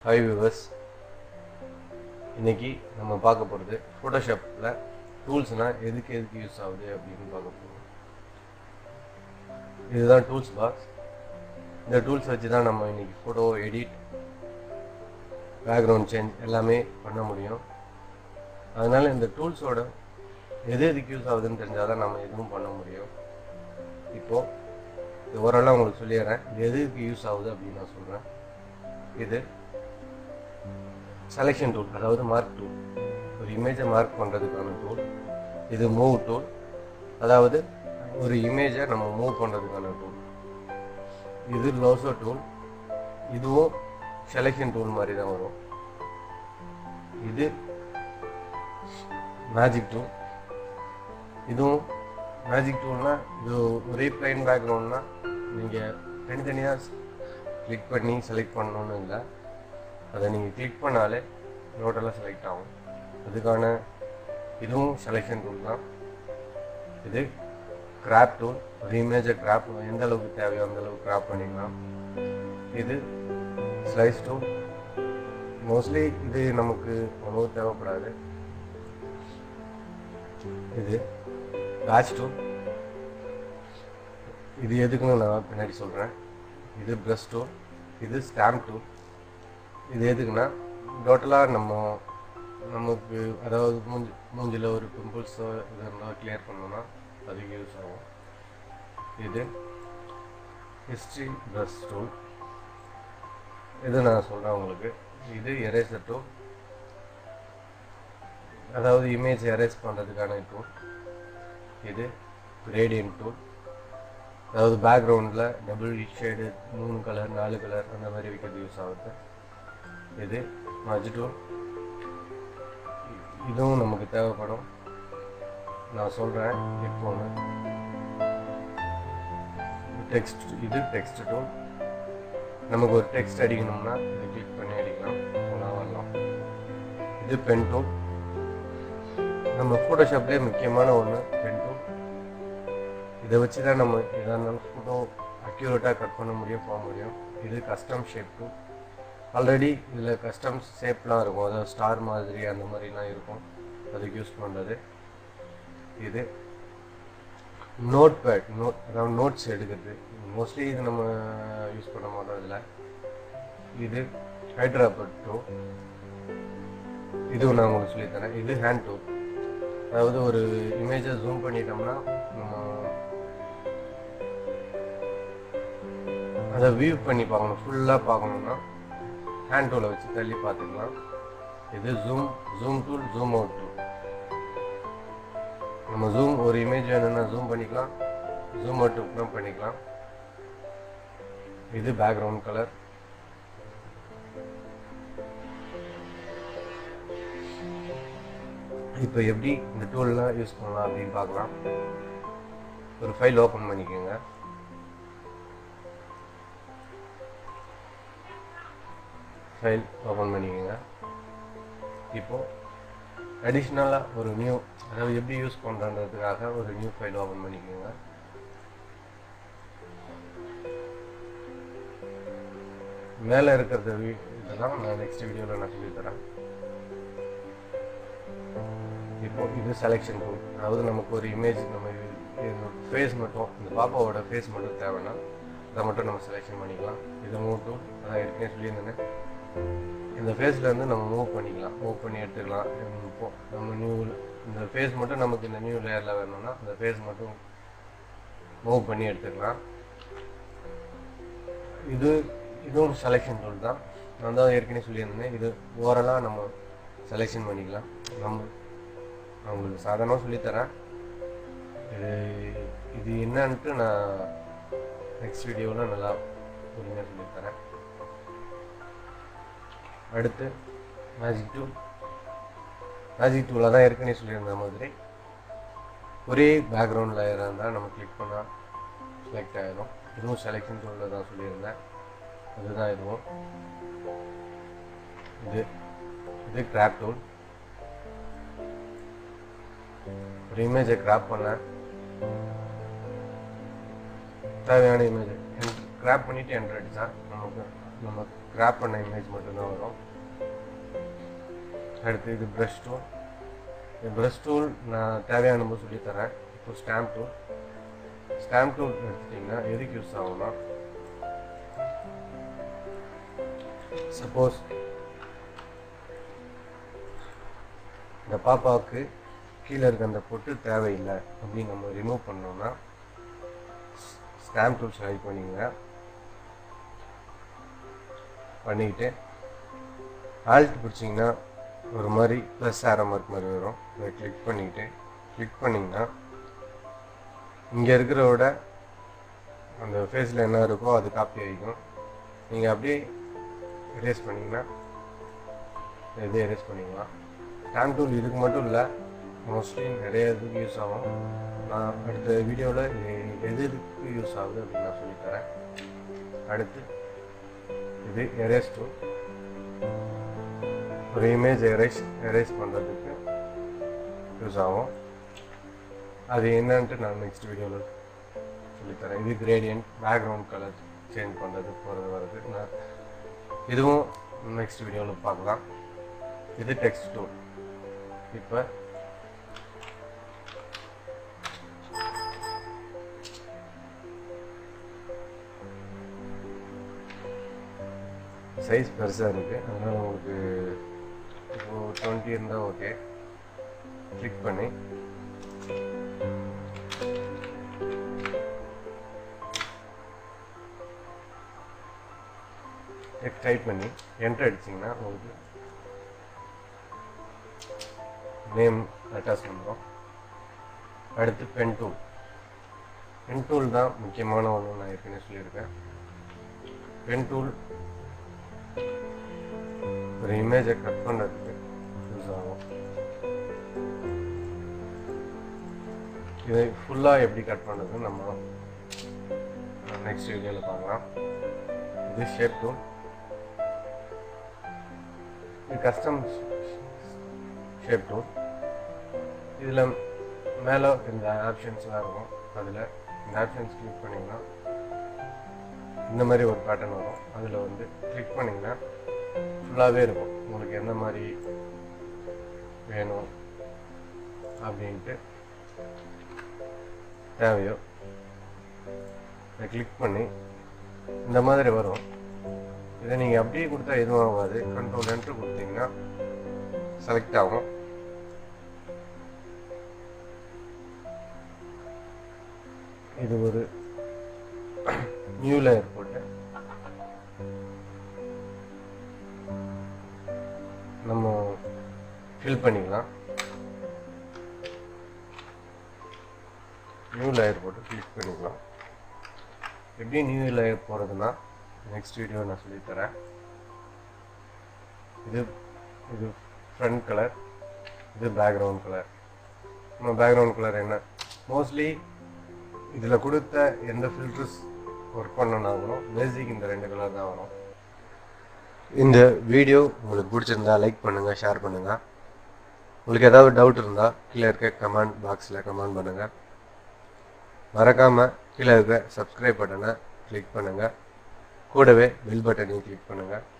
hi viewers இன்னைக்கு நம்ம பார்க்க போகிறது ஃபோட்டோஷாப்பில் டூல்ஸ்னால் எதுக்கு எதுக்கு யூஸ் ஆகுது அப்படின்னு பார்க்க போகிறோம் இதுதான் டூல்ஸ் பாக்ஸ் இந்த டூல்ஸ் வச்சு தான் நம்ம இன்னைக்கு ஃபோட்டோ எடிட் பேக்ரவுண்ட் சேஞ்ச் எல்லாமே பண்ண முடியும் அதனால் இந்த டூல்ஸோட எது எதுக்கு யூஸ் ஆகுதுன்னு தெரிஞ்சால் தான் நம்ம எதுவும் பண்ண முடியும் இப்போது இது ஓரளவு உங்களுக்கு சொல்லிடுறேன் இது எதுக்கு யூஸ் ஆகுது அப்படின்னு நான் சொல்கிறேன் இது செலெக்ஷன் டூல் அதாவது மார்க் டூல் ஒரு இமேஜை மார்க் பண்ணுறதுக்கான டூல் இது மூவ் டூல் அதாவது ஒரு இமேஜை நம்ம மூவ் பண்ணுறதுக்கான டூல் இது லோசோ டூல் இதுவும் செலெக்ஷன் டூல் மாதிரி தான் வரும் இது மேஜிக் டூல் இதுவும் மேஜிக் டூல்னா இது ஒரே பிளைன் பேக்ரவுண்ட்னா நீங்கள் தனித்தனியாக கிளிக் பண்ணி செலக்ட் பண்ணணும்னு இல்லை அதை நீங்கள் கிளிக் பண்ணாலே டோட்டலாக செலக்ட் ஆகும் அதுக்கான இதுவும் செலெக்ஷன் டூல் தான் இது கிராப் டூல் ஒரு இமேஜை கிராப் எந்த அளவுக்கு தேவையோ அந்த அளவுக்கு கிராப் பண்ணிக்கலாம் இது ஸ்லைஸ் டூல் மோஸ்ட்லி இது நமக்கு அவ்வளோ தேவைப்படாது இது பேட்ச் டூல் இது எதுக்குன்னு நான் பின்னாடி சொல்கிறேன் இது ப்ரஷ் டூல் இது ஸ்டாம்ப் டூல் இது எதுக்குன்னா டோட்டலாக நம்ம நமக்கு அதாவது மூஞ்சி மூஞ்சில் ஒரு பிம்பிள்ஸோ இது இருந்தால் கிளியர் பண்ணோம்னா அதுக்கு யூஸ் ஆகும் இது ஹிஸ்ட்ரி ப்ரஷ் டூல் இது நான் சொல்கிறேன் உங்களுக்கு இது எரேசர் டூல் அதாவது இமேஜ் எரேஸ் பண்ணுறதுக்கான டூல் இது கிரேடியன்ட் டூல் அதாவது பேக்ரவுண்டில் டபுள் ஷேடு மூணு கலர் நாலு கலர் அந்த மாதிரி வைக்கிறது யூஸ் ஆகுது இது மஜ் டூல் இதுவும் நமக்கு தேவைப்படும் நான் சொல்கிறேன் ஹெட்ஃபோனு டெக்ஸ்ட் இது டெக்ஸ்ட் டூல் நமக்கு ஒரு டெக்ஸ்ட் அடிக்கணும்னா இது கிளிக் பண்ணி அடிக்கலாம் நல்லா வரலாம் இது பென் டூல் நம்ம ஃபோட்டோஷாப்லேயே முக்கியமான ஒன்று பென் டூல் இதை வச்சு தான் நம்ம எதாக இருந்தாலும் ஃபோட்டோ அக்யூரேட்டாக கட் பண்ண முடியும் போக முடியும் இது கஸ்டம் ஷேப் டூல் ஆல்ரெடி இதில் கஸ்டம் ஷேப்லாம் இருக்கும் அதாவது ஸ்டார் மாதிரி அந்த மாதிரிலாம் இருக்கும் அதுக்கு யூஸ் பண்ணுறது இது நோட் பேட் நோட் அதாவது நோட்ஸ் எடுக்கிறது மோஸ்ட்லி இது நம்ம யூஸ் பண்ண மாட்டோம் இதில் இது ஹைட்ராபட் டூ இதுவும் நான் உங்களுக்கு சொல்லித்தரேன் இது ஹேண்ட் டூ அதாவது ஒரு இமேஜை ஜூம் பண்ணிட்டோம்னா நம்ம அதை வியூ பண்ணி பார்க்கணும் ஃபுல்லாக பார்க்கணுன்னா ஹேண்ட் டூலை வச்சு தள்ளி பார்த்துக்கலாம் இது zoom zoom tool zoom out tool நம்ம ஜூம் ஒரு இமேஜ் வேணும்னா ஜூம் பண்ணிக்கலாம் ஜூம் அவுட் கூட பண்ணிக்கலாம் இது பேக்ரவுண்ட் கலர் இப்போ எப்படி இந்த டூல்லாம் யூஸ் பண்ணலாம் அப்படின்னு பார்க்கலாம் ஒரு ஃபைல் ஓப்பன் பண்ணிக்கோங்க ஃபைல் ஓப்பன் பண்ணிக்கோங்க இப்போது அடிஷ்னலாக ஒரு நியூ அதாவது எப்படி யூஸ் பண்ணுறதுக்காக ஒரு நியூ ஃபைல் ஓப்பன் பண்ணிக்கோங்க மேலே இருக்கிறத இதெல்லாம் நான் நெக்ஸ்ட் வீடியோவில் நான் சொல்லித்தரேன் இப்போ இது செலெக்ஷன் டூல் அதாவது நமக்கு ஒரு இமேஜ் நம்ம ஃபேஸ் மட்டும் இந்த பாப்பாவோட ஃபேஸ் மட்டும் தேவைன்னா அதை மட்டும் நம்ம செலெக்ஷன் பண்ணிக்கலாம் இது மூவ் டூல் அதான் ஏற்கனவே சொல்லியிருந்தேன் இந்த ஃபேஸ்லேருந்து நம்ம மூவ் பண்ணிக்கலாம் மூவ் பண்ணி எடுத்துக்கலாம் இப்போ நம்ம நியூ இந்த ஃபேஸ் மட்டும் நமக்கு இந்த நியூ லேயரில் வேணும்னா இந்த ஃபேஸ் மட்டும் மூவ் பண்ணி எடுத்துக்கலாம் இது இதுவும் செலெக்ஷன் டூல் தான் நான் தான் ஏற்கனவே சொல்லியிருந்தேன் இது ஓரலாக நம்ம செலெக்ஷன் பண்ணிக்கலாம் நம்ம நான் உங்களுக்கு சாதாரணமாக சொல்லித்தரேன் இது இது என்னன்ட்டு நான் நெக்ஸ்ட் வீடியோவில் நல்லா பொறுமையாக சொல்லித்தரேன் அடுத்து மேஜிக் டூல் மேஜிக் டூலில் தான் ஏற்கனவே சொல்லியிருந்த மாதிரி ஒரே பேக்ரவுண்ட் லேயராக இருந்தால் நம்ம கிளிக் பண்ணால் செலக்ட் ஆகிடும் இதுவும் செலெக்ஷன் டூலில் தான் சொல்லியிருந்தேன் அதுதான் இதுவும் இது இது கிராப் டூல் ஒரு இமேஜை கிராப் பண்ண தேவையான இமேஜ் கிராப் பண்ணிவிட்டு என்ட்ரு அடித்தா நமக்கு நம்ம கிராப் பண்ண இமேஜ் மட்டும்தான் வரும் அடுத்து இது ப்ரஷ் டூல் இந்த ப்ரஷ் டூல் நான் தேவையான போது சொல்லித்தரேன் இப்போ ஸ்டாம்ப் டூல் ஸ்டாம்ப் டூல் எடுத்துட்டிங்கன்னா எதுக்கு யூஸ் ஆகும்னா சப்போஸ் இந்த பாப்பாவுக்கு கீழே இருக்க அந்த பொட்டு தேவையில்லை அப்படின்னு நம்ம ரிமூவ் பண்ணோம்னா ஸ்டாம்ப் டூல் செலக்ட் பண்ணிங்க பண்ணிக்கிட்டு ஆல்ட் பிடிச்சிங்கன்னா ஒரு மாதிரி ப்ளஸ் ஆர மார்க் மாதிரி வரும் அதை கிளிக் பண்ணிக்கிட்டு கிளிக் பண்ணிங்கன்னா இங்கே இருக்கிற விட அந்த ஃபேஸில் என்ன இருக்கோ அது காப்பி ஆகிக்கும் நீங்கள் அப்படியே எரேஸ் பண்ணிங்கன்னா இது எரேஸ் பண்ணிக்கலாம் ஸ்டாம்ப் டூல் இதுக்கு மட்டும் இல்லை மோஸ்ட்லி நிறைய இதுக்கு யூஸ் ஆகும் நான் அடுத்த வீடியோவில் எது எதுக்கு யூஸ் ஆகுது அப்படின்னு நான் சொல்லித்தரேன் அடுத்து இது எரேஸ் டூல் ஒரு இமேஜ் எரேஸ் எரேஸ் பண்ணுறதுக்கு யூஸ் ஆகும் அது என்னன்ட்டு நான் நெக்ஸ்ட் வீடியோவில் சொல்லித்தரேன் இது கிரேடியன்ட் பேக்ரவுண்ட் கலர் சேஞ்ச் பண்ணுறது போகிறது வர்றது நான் இதுவும் நெக்ஸ்ட் வீடியோவில் பார்க்கலாம் இது டெக்ஸ்ட் டூல் இப்போ சைஸ் பெருசாக இருக்குது அதனால் உங்களுக்கு இப்போ டுவெண்ட்டி இருந்தால் ஓகே கிளிக் பண்ணி டெக்ஸ்ட் டைப் பண்ணி என்டர் அடிச்சிங்கன்னா உங்களுக்கு நேம் லெட்டர்ஸ் வந்துடும் அடுத்து பென் டூல் பென் டூல் தான் முக்கியமான ஒன்று நான் ஏற்கனவே சொல்லியிருக்கேன் பென் டூல் ஒரு இமேஜை கட் பண்ணுறதுக்கு யூஸ் ஆகும் இதை ஃபுல்லாக எப்படி கட் பண்ணுறது நம்ம நெக்ஸ்ட் வீடியோவில் பார்க்கலாம் இது ஷேப் டூல் இது கஸ்டம் ஷேப் டூல் இதில் மேலே இந்த ஆப்ஷன்ஸ்லாம் இருக்கும் அதில் இந்த ஆப்ஷன்ஸ் கிளிக் பண்ணிங்கன்னா இந்த மாதிரி ஒரு பேட்டர்ன் வரும் அதில் வந்து கிளிக் பண்ணிங்கன்னா ஃபுல்லாகவே இருக்கும் உங்களுக்கு எந்த மாதிரி வேணும் அப்படின்ட்டு தேவையோ இதை கிளிக் பண்ணி இந்த மாதிரி வரும் இதை நீங்கள் அப்படியே கொடுத்தா எதுவும் ஆகாது கண்ட்ரோல் என்ட்ரு கொடுத்தீங்கன்னா செலக்ட் ஆகும் இது ஒரு நியூ லேயர் போட்டு நம்ம ஃபில் பண்ணிக்கலாம் நியூ லேயர் போட்டு கிளிக் பண்ணிக்கலாம் எப்படி நியூ லேயர் போகிறதுனா நெக்ஸ்ட் வீடியோ நான் சொல்லித்தரேன் இது இது ஃப்ரண்ட் கலர் இது பேக்ரவுண்ட் கலர் நம்ம பேக்ரவுண்ட் கலர் என்ன மோஸ்ட்லி இதில் கொடுத்த எந்த ஃபில்டர்ஸ் ஒர்க் பண்ணனாலும் பேசிக் இந்த ரெண்டு கலர் தான் வரும் இந்த வீடியோ உங்களுக்கு பிடிச்சிருந்தா லைக் பண்ணுங்கள் ஷேர் பண்ணுங்கள் உங்களுக்கு ஏதாவது டவுட் இருந்தால் கீழே இருக்க கமெண்ட் பாக்ஸில் கமெண்ட் பண்ணுங்கள் மறக்காமல் கீழே இருக்க சப்ஸ்கிரைப் பட்டனை கிளிக் பண்ணுங்கள் கூடவே பெல் பட்டனையும் கிளிக் பண்ணுங்கள்